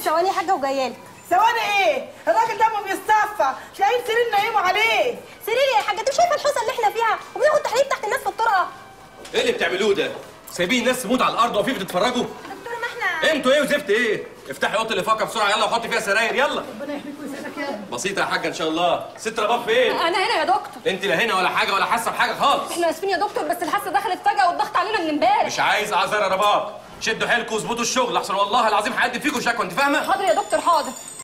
ثواني يا حاجه وجايه لك ثواني ايه الراجل ده ما بيصطفى تلاقيه سرير نايموا عليه سرير يا حاجه انت مش شايفه الحوسه اللي احنا فيها وبياخد تحليل تحت الناس في الطرقه ايه اللي بتعملوه ده سايبين الناس تموت على الارض واقفين بتتفرجوا دكتور ما احنا انتوا ايه وزفت ايه افتحي اوضه الافاقه بسرعه يلا وحطي فيها سراير يلا ربنا يحميك ويسعدك يا بسيطه يا حاجه ان شاء الله ست رباب فين انا هنا يا دكتور انت لا هنا ولا حاجه ولا حاسه بحاجه خالص احنا اسفين يا دكتور بس الحاسه دخلت فجاه والضغط علينا من امبارح مش عايز اعذار يا رباب شدوا حيلكم واظبطوا الشغل احسن والله العظيم هقدم فيكم شكوى انت فاهمه حاضر يا دكتور حاضر